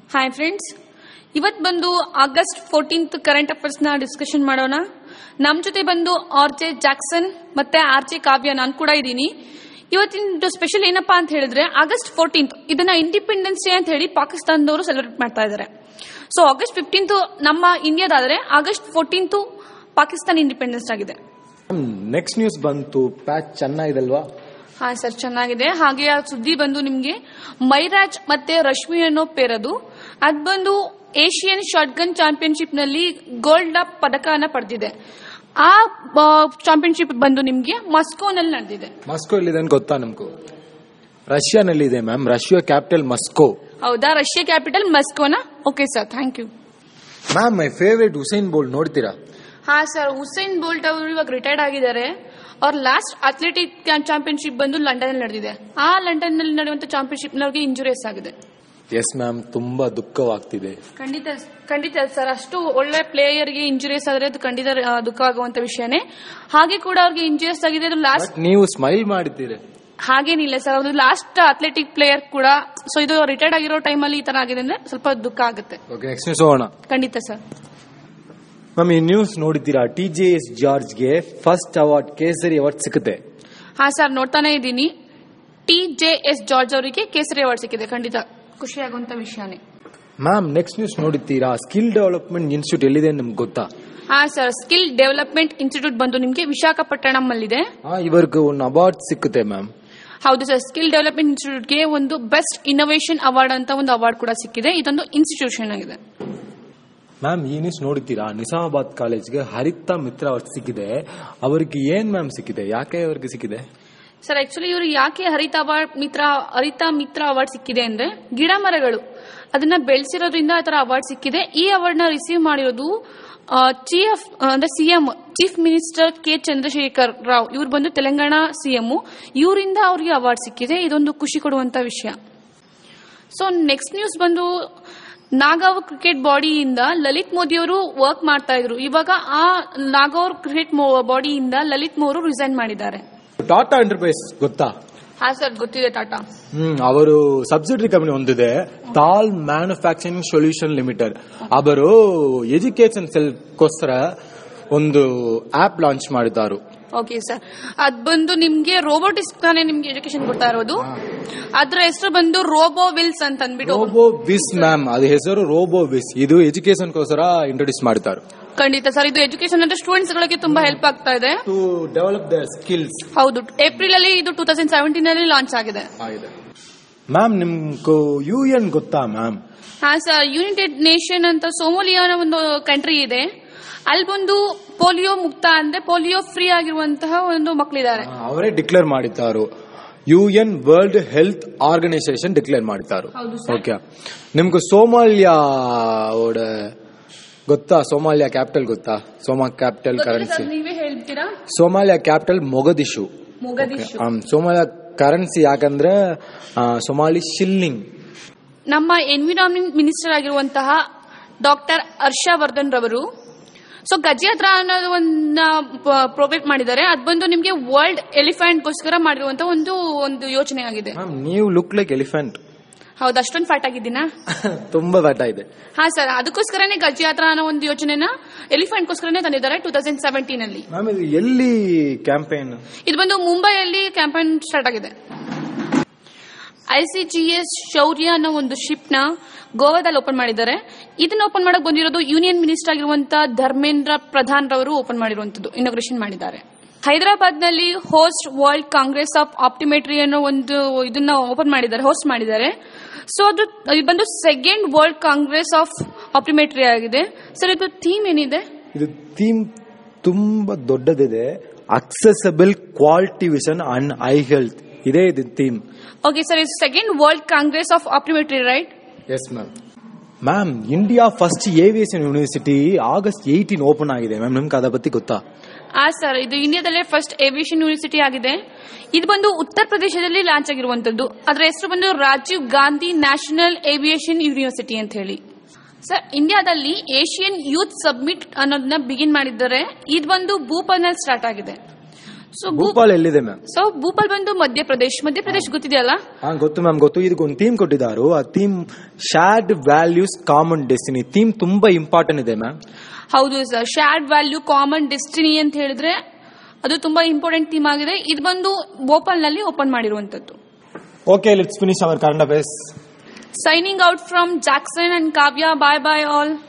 Hi friends ಇವತ್ತು ಬಂದು August fourteenth current affairs ನ ಡಿಸ್ಕಷನ್ ಮಾಡೋಣ ನಮ್ ಜೊತೆ ಬಂದು ಆರ್ ಜೆ ಜಾಕ್ಸನ್ ಮತ್ತೆ ಆರ್ ಜೆ ಕಾವ್ಯ ನಾನು ಕೂಡ ಇದ್ದೀನಿ ಇವತ್ತಿನ ಸ್ಪೆಷಲ್ ಏನಪ್ಪಾ ಅಂತ ಹೇಳಿದ್ರೆ ಆಗಸ್ಟ್ ಫೋರ್ಟೀನ್ತ್ ಇದನ್ನ ಇಂಡಿಪೆಂಡೆನ್ಸ್ ಡೇ ಅಂತ ಹೇಳಿ ಪಾಕಿಸ್ತಾನದವರು ಸೆಲೆಬ್ರೇಟ್ ಮಾಡ್ತಾ ಇದ್ದಾರೆ ಸೊ ಆಗಸ್ಟ್ ಫಿಫ್ಟೀನ್ತ್ ನಮ್ಮ ಇಂಡಿಯಾದಾದ್ರೆ ಆಗಸ್ಟ್ ಫೋರ್ಟೀನ್ತ್ ಪಾಕಿಸ್ತಾನ ಇಂಡಿಪೆಂಡೆನ್ಸ್ ಆಗಿದೆ ನೆಕ್ಸ್ಟ್ ನ್ಯೂಸ್ ಬಂತು ಪ್ಯಾಚ್ ಚೆನ್ನಾಗಿದಲ್ವಾ ಹಾ ಸರ್ ಚೆನ್ನಾಗಿದೆ ಹಾಗೆ ಆ ಸುದ್ದಿ ಬಂದು ನಿಮ್ಗೆ ಮೈರಾಜ್ ಮತ್ತೆ ರಶ್ಮಿ ಅನ್ನೋ ಪೇರದು ಅದ್ ಬಂದು ಏಷಿಯನ್ ಶಾಟ್ಗನ್ ಚಾಂಪಿಯನ್ಶಿಪ್ ನಲ್ಲಿ ಗೋಲ್ಡ್ ಪದಕನ ಪಡೆದಿದೆ ಆ ಚಾಂಪಿಯನ್ಶಿಪ್ ಬಂದು ನಿಮ್ಗೆ ಮಾಸ್ಕೋನಲ್ಲಿ ನಡೆದಿದೆ ಮಸ್ಕೋ ಎಲ್ಲಿದೆ ಅಂತ ಗೊತ್ತಾ ನಮ್ಗೂ ರಷ್ಯಾನಲ್ಲಿದೆ ಮ್ಯಾಮ್ ರಷ್ಯಾ ಕ್ಯಾಪಿಟಲ್ ಮಸ್ಕೋ ಹೌದಾ ರಷ್ಯಾ ಕ್ಯಾಪಿಟಲ್ ಮಸ್ಕೋನಾ okay sir thank you ma'am my favourite Usain Bolt ನೋಡ್ತೀರಾ ಹಾ ಸರ್ ಹುಸೇನ್ ಬೋಲ್ಟ್ ಅವರು ಇವಾಗ ರಿಟೈರ್ಡ್ ಆಗಿದ್ದಾರೆ ಅವ್ರ ಲಾಸ್ಟ್ ಅಥ್ಲೆಟಿಕ್ ಚಾಂಪಿಯನ್ಶಿಪ್ ಬಂದು ಲಂಡನ್ ಅಲ್ಲಿ ನಡೆದಿದೆ ಆ ಲಂಡನ್ ನಲ್ಲಿ ನಡೆಯುವಂತ ಚಾಂಪಿಯನ್ಶಿಪ್ ನವರಿಗೆ ಇಂಜುರಿಯಸ್ ಆಗಿದೆ ಎಸ್ ಮ್ಯಾಮ್ ತುಂಬಾ ದುಃಖವಾಗ್ತಿದೆ ಖಂಡಿತ ಖಂಡಿತ ಸರ್ ಅಷ್ಟು ಒಳ್ಳೆ ಪ್ಲೇಯರ್ಗೆ ಇಂಜುರಿಯಸ್ ಆದ್ರೆ ಅದು ಖಂಡಿತ ಆ, ದುಃಖ ಆಗುವಂತ ವಿಷಯನೇ ಹಾಗೆ ಕೂಡ ಅವ್ರಿಗೆ ಇಂಜುರಿಯಸ್ ಆಗಿದೆ ಅದು ಲಾಸ್ಟ್ ಬಟ್ ನೀವು ಸ್ಮೈಲ್ ಮಾಡಿದ್ದೀರಿ ಹಾಗೇನಿಲ್ಲ ಸರ್ ಅದು ಲಾಸ್ಟ್ ಅಥ್ಲೆಟಿಕ್ ಪ್ಲೇಯರ್ ಕೂಡ ಸೊ ಇದು ರಿಟೈರ್ಡ್ ಆಗಿರೋ ಟೈಮಲ್ಲಿ ಈ ತರ ಆಗಿದೆ ಅಂದ್ರೆ ಸ್ವಲ್ಪ ದುಃಖ ಆಗುತ್ತೆ ಓಕೆ ನೆಕ್ಸ್ಟ್ ನ್ಯೂಸ್ ಹೋಗೋಣ ಖಂಡಿತ ಸರ್ ಮ್ಯಾಮ್ ಈ ನ್ಯೂಸ್ ನೋಡಿದ್ದೀರಾ ಟಿ ಜೆ ಎಸ್ ಜಾರ್ಜ್ಗೆ ಫಸ್ಟ್ ಅವಾರ್ಡ್ ಕೇಸರಿ ಅವಾರ್ಡ್ ಸಿಗುತ್ತೆ ಹಾ ಸರ್ ನೋಡ್ತಾನೆ ಇದ್ದೀನಿ ಟಿ ಜೆ ಎಸ್ ಜಾರ್ಜ್ ಅವರಿಗೆ ಕೇಸರಿ ಅವಾರ್ಡ್ ಸಿಕ್ಕಿದೆ ಖಂಡಿತ ಖುಷಿ ಆಗುವಂತ ವಿಷಯನೇ ಮ್ಯಾಮ್ ನೆಕ್ಸ್ಟ್ ನ್ಯೂಸ್ ನೋಡಿದ್ದೀರಾ ಸ್ಕಿಲ್ ಡೆವಲಪ್ಮೆಂಟ್ ಇನ್ಸ್ಟಿಟ್ಯೂಟ್ ಎಲ್ಲಿದೆ ನಿಮ್ಗೆ ಗೊತ್ತಾ ಹಾ ಸರ್ ಸ್ಕಿಲ್ ಡೆವಲಪ್ಮೆಂಟ್ ಇನ್ಸ್ಟಿಟ್ಯೂಟ್ ಬಂದು ನಿಮಗೆ ವಿಶಾಖಪಟ್ಟಣಂ ಅಲ್ಲಿದೆ ಆ, ಇವರಿಗೆ ಒಂದು ಅವಾರ್ಡ್ ಸಿಕ್ಕುತ್ತೆ ಮ್ಯಾಮ್ ಹೌದು ಸರ್ ಸ್ಕಿಲ್ ಡೆವಲಪ್ಮೆಂಟ್ ಇನ್ಸ್ಟಿಟ್ಯೂಟ್ಗೆ ಒಂದು ಬೆಸ್ಟ್ ಇನ್ನೋವೇಷನ್ ಅವಾರ್ಡ್ ಅಂತ ಒಂದು ಅವಾರ್ಡ್ ಕೂಡ ಸಿಕ್ಕಿದೆ ಇದೊಂದು ಇನ್ಸ್ಟಿಟ್ಯೂಷನ್ ಆಗಿದೆ ಮ್ಯಾಮ್ ಈ ನ್ಯೂಸ್ ನೋಡಿದ್ದೀರಾ ನಿಜಾಮಾಬಾದ್ ಕಾಲೇಜ್ಗೆ ಹರಿತಾ ಮಿತ್ರ ಅವಾರ್ಡ್ ಸಿಕ್ಕಿದೆ ಅವರಿಗೆ ಏನ್ ಮ್ಯಾಮ್ ಸಿಕ್ಕಿದೆ ಯಾಕೆ ಅವರಿಗೆ ಸಿಕ್ಕಿದೆ ಸರ್ ಆಕ್ಚುಲಿ ಇವರು ಯಾಕೆ ಹರಿತ ಅವಾರ್ಡ್ ಮಿತ್ರ ಹರಿತ ಮಿತ್ರ ಅವಾರ್ಡ್ ಸಿಕ್ಕಿದೆ ಅಂದ್ರೆ ಗಿಡ ಮರಗಳು ಅದನ್ನ ಬೆಳೆಸಿರೋದ್ರಿಂದ ಆ ತರ ಅವಾರ್ಡ್ ಸಿಕ್ಕಿದೆ ಈ ಅವಾರ್ಡ್ ನ ರಿಸೀವ್ ಮಾಡಿರೋದು ಚೀಫ್ ಅಂದ್ರೆ CM chief minister K Chandrashekar Rao ಇವ್ರು ಬಂದು ತೆಲಂಗಾಣ ಸಿಎಂ ಇವರಿಂದ ಅವ್ರಿಗೆ ಅವಾರ್ಡ್ ಸಿಕ್ಕಿದೆ ಇದೊಂದು ಖುಷಿ ಕೊಡುವಂತ ವಿಷಯ ಸೊ ನೆಕ್ಸ್ಟ್ ನ್ಯೂಸ್ ಬಂದು ನಾಗಾವ್ ಕ್ರಿಕೆಟ್ ಬಾಡಿಯಿಂದ ಲಲಿತ್ ಮೋದಿ ಅವರು ವರ್ಕ್ ಮಾಡ್ತಾ ಇದ್ರು ಇವಾಗ ಆ ನಾಗಾವ್ ಕ್ರಿಕೆಟ್ ಬಾಡಿಯಿಂದ ಲಲಿತ್ ಮೋದಿ ರಿಸೈನ್ ಮಾಡಿದ್ದಾರೆ ಟಾಟಾ ಎಂಟರ್ಪ್ರೈಸ್ ಗೊತ್ತಾ ಹಾ ಸರ್ ಗೊತ್ತಿದೆ ಟಾಟಾ ಹ್ಮ್ ಅವರು ಸಬ್ಸಿಡರಿ ಕಂಪನಿ ಹೊಂದಿದೆ ತಾಲ್ ಮ್ಯಾನುಫ್ಯಾಕ್ಚರಿಂಗ್ ಸೊಲ್ಯೂಷನ್ ಲಿಮಿಟೆಡ್ ಅವರು ಎಜುಕೇಶನ್ ಸೆಲ್ಗೋಸ್ಕರ ಒಂದು ಆಪ್ ಲಾಂಚ್ ಮಾಡಿದ್ದಾರೆ ಓಕೆ ಸರ್ ಅದ್ ಬಂದು ನಿಮ್ಗೆ ರೋಬೋಟಿಕ್ಸ್ ತಾನೇ ನಿಮ್ಗೆ ಎಜುಕೇಶನ್ ಕೊಡ್ತಾ ಇರೋದು ಅದ್ರ ಹೆಸರು ಬಂದು ರೋಬೋ ವಿಲ್ಸ್ ಅಂತ ಅಂದ್ಬಿಟ್ಟು ರೋಬೋ ವಿಸ್ ಮ್ಯಾಮ್ ಅದು ಹೆಸರು ರೋಬೋ ವಿಸ್ ಇದು ಎಜುಕೇಶನ್ ಗೋಸ್ಕರ ಇಂಟ್ರೊಡ್ಯೂಸ್ ಮಾಡಿದ್ದಾರೆ ಖಂಡಿತ ಸರ್ ಇದು ಎಜುಕೇಶನ್ ಅಂದ್ರೆ ಸ್ಟೂಡೆಂಟ್ಸ್ ಗಳಿಗೆ ತುಂಬಾ ಹೆಲ್ಪ್ ಆಗ್ತಾ ಇದೆ ಟು ಡೆವಲಪ್ ದರ್ ಸ್ಕಿಲ್ಸ್ ಹೌದು ಏಪ್ರಿಲ್ ಅಲ್ಲಿ ಇದು ಟೂ ತೌಸಂಡ್ ಸೆವೆಂಟೀನ್ ಅಲ್ಲಿ ಲಾಂಚ್ ಆಗಿದೆ ಆಗಿದೆ ಮ್ಯಾಮ್ ನಿಮ್ಗೂ ಯು ಎನ್ ಗೊತ್ತಾ ಮ್ಯಾಮ್ ಹಾ ಸರ್ ಯುನೈಟೆಡ್ ನೇಷನ್ ಅಂತ ಸೋಮೋಲಿಯಾ ಅನ್ನೋ ಒಂದು ಕಂಟ್ರಿ ಇದೆ ಅಲ್ಲಿ ಬಂದು ಪೋಲಿಯೋ ಮುಕ್ತ ಅಂದ್ರೆ ಪೋಲಿಯೋ ಫ್ರೀ ಆಗಿರುವಂತಹ ಒಂದು ಮಕ್ಕಳಿದ್ದಾರೆ ಅವರೇ ಡಿಕ್ಲೇರ್ ಮಾಡಿದ್ದಾರು U N world health organisation declare ಮಾಡಿದ್ದಾರು ಹೌದು ಸರ್. ಓಕೆ ನಿಮ್ಗೆ ಸೋಮಾಲಿಯಾ ಓಡ ಗೊತ್ತಾ ಸೋಮಾಲಿಯಾ ಕ್ಯಾಪಿಟಲ್ ಗೊತ್ತಾ ಸೋಮಾ ಕ್ಯಾಪಿಟಲ್ ಕರೆನ್ಸಿ ನೀವೇ ಹೇಳ್ತೀರಾ Somalia capital Mogadishu Mogadishu Somalia currency ಯಾಕಂದ್ರೆ ಆ, ಸೊಮಾಲಿ ಶಿಲ್ಲಿಂಗ್ ನಮ್ಮ ಎನ್ವಿರಾನ್ಮೆಂಟ್ ಮಿನಿಸ್ಟರ್ ಆಗಿರುವಂತಹ ಡಾಕ್ಟರ್ ಹರ್ಷವರ್ಧನ್ ರವರು ಸೊ ಗಜಯಾತ್ರ ಅನ್ನೋದು ಒಂದು ಪ್ರೊವೈಡ್ ಮಾಡಿದ್ದಾರೆ ಅದ್ ಬಂದು ನಿಮ್ಗೆ ವರ್ಲ್ಡ್ ಎಲಿಫೆಂಟ್ ಗೋಸ್ಕರ ಮಾಡಿರುವಂತ ಒಂದು ಒಂದು ಯೋಚನೆ ಆಗಿದೆ ಮ್ಯಾಮ್ ನೀವು ಲುಕ್ ಲೈಕ್ ಎಲಿಫೆಂಟ್ ಹೌದು ಅಷ್ಟೊಂದು ಫ್ಯಾಟ್ ಆಗಿದ್ದೀನಾ ತುಂಬಾ ಬೆಟ್ಟ ಇದೆ ಹಾ ಸರ್ ಅದಕ್ಕೋಸ್ಕರನೇ ಗಜಯಾತ್ರ ಅನ್ನೋ ಒಂದು ಯೋಜನೆನ ಎಲಿಫೆಂಟ್ ಗೋಸ್ಕರನೇ ತಂದಿದ್ದಾರೆ ಟೂ ತೌಸಂಡ್ ಸೆವೆಂಟೀನ್ ಅಲ್ಲಿ ಮ್ಯಾಮ್ ಇದು ಎಲ್ಲಿ ಕ್ಯಾಂಪೇನ್ ಇದು ಬಂದು ಮುಂಬೈಯಲ್ಲಿ ಕ್ಯಾಂಪೇನ್ ಸ್ಟಾರ್ಟ್ ಆಗಿದೆ ಐಸಿಜಿಎಸ್ ಶೌರ್ಯ ಅನ್ನೋ ಒಂದು ಶಿಪ್ ನ ಗೋವಾದಲ್ಲಿ ಓಪನ್ ಮಾಡಿದ್ದಾರೆ ಇದನ್ನ ಓಪನ್ ಮಾಡಕ್ ಬಂದಿರೋದು ಯೂನಿಯನ್ ಮಿನಿಸ್ಟರ್ ಆಗಿರುವಂತಹ ಧರ್ಮೇಂದ್ರ ಪ್ರಧಾನ್ ರವರು ಓಪನ್ ಮಾಡಿರುವಂತದ್ದು ಇನಾಗ್ರೇಷನ್ ಮಾಡಿದ್ದಾರೆ ಹೈದರಾಬಾದ್ ನಲ್ಲಿ host world congress of optometry ಅನ್ನೋ ಒಂದು ಇದನ್ನ ಓಪನ್ ಮಾಡಿದ್ದಾರೆ ಹೋಸ್ಟ್ ಮಾಡಿದ್ದಾರೆ ಸೊ ಅದು ಇದು ಬಂದು second world congress of optometry ಆಗಿದೆ ಸರ್ ಇದು ಥೀಮ್ ಏನಿದೆ ಇದು ಥೀಮ್ ತುಂಬಾ ದೊಡ್ಡದಿದೆ accessible quality vision and eye health ಇದೇ ಇದು ಥೀಮ್ ಓಕೆ ಸರ್ ಇದು second world congress of optometry right yes ma'am ma'am India first aviation university August eighteen open ಆಗಿದೆ ಮ್ಯಾಮ್ ನಿಮ್ಗೆ ಅದ ಬಗ್ಗೆ ಗೊತ್ತಾ ಆ ಸರ್ ಇದು ಇಂಡಿಯಾದಲ್ಲೇ ಫಸ್ಟ್ ಏವಿಯೇಷನ್ ಯೂನಿವರ್ಸಿಟಿ ಆಗಿದೆ ಇದು ಬಂದು ಉತ್ತರ ಪ್ರದೇಶದಲ್ಲಿ ಲಾಂಚ್ ಆಗಿರುವಂತದ್ದು ಅದರ ಹೆಸರು ಬಂದು Rajiv Gandhi national aviation university ಅಂತ ಹೇಳಿ ಸರ್ ಇಂಡಿಯಾದಲ್ಲಿ ಏಷಿಯನ್ ಯೂತ್ ಸಬ್ಮಿಟ್ ಅನ್ನೋದನ್ನ ಬಿಗಿನ್ ಮಾಡಿದ್ದಾರೆ ಇದು ಬಂದು ಭೂಪಾಲ್ನಲ್ಲಿ ಸ್ಟಾರ್ಟ್ ಆಗಿದೆ ಸೊ ಭೂಪಾಲ್ ಎಲ್ಲಿದೆ ಮ್ಯಾಮ್ ಸೊ ಭೂಪಾಲ್ ಬಂದು ಮಧ್ಯಪ್ರದೇಶ್ ಮಧ್ಯಪ್ರದೇಶ್ ಗೊತ್ತಿದೆಯಲ್ಲ ಹಾ ಗೊತ್ತು ಮ್ಯಾಮ್ ಗೊತ್ತು ಇದಕ್ಕೆ ಒಂದು ಥೀಮ್ ಕೊಟ್ಟಿದ್ದಾರೆ ಆ theme shared values common destiny theme ತುಂಬಾ ಇಂಪಾರ್ಟೆಂಟ್ ಇದೆ ಮ್ಯಾಮ್ ಹೌದು sir shared value common destiny ಅಂತ ಹೇಳಿದ್ರೆ ಅದು ತುಂಬಾ ಇಂಪಾರ್ಟೆಂಟ್ ಥೀಮ್ ಆಗಿದೆ ಇದು ಬಂದು ಭೋಪಾಲ್ ನಲ್ಲಿ ಓಪನ್ ಮಾಡಿರುವಂತದ್ದು okay let's finish our Kannada base signing out from Jackson and Kavya bye bye all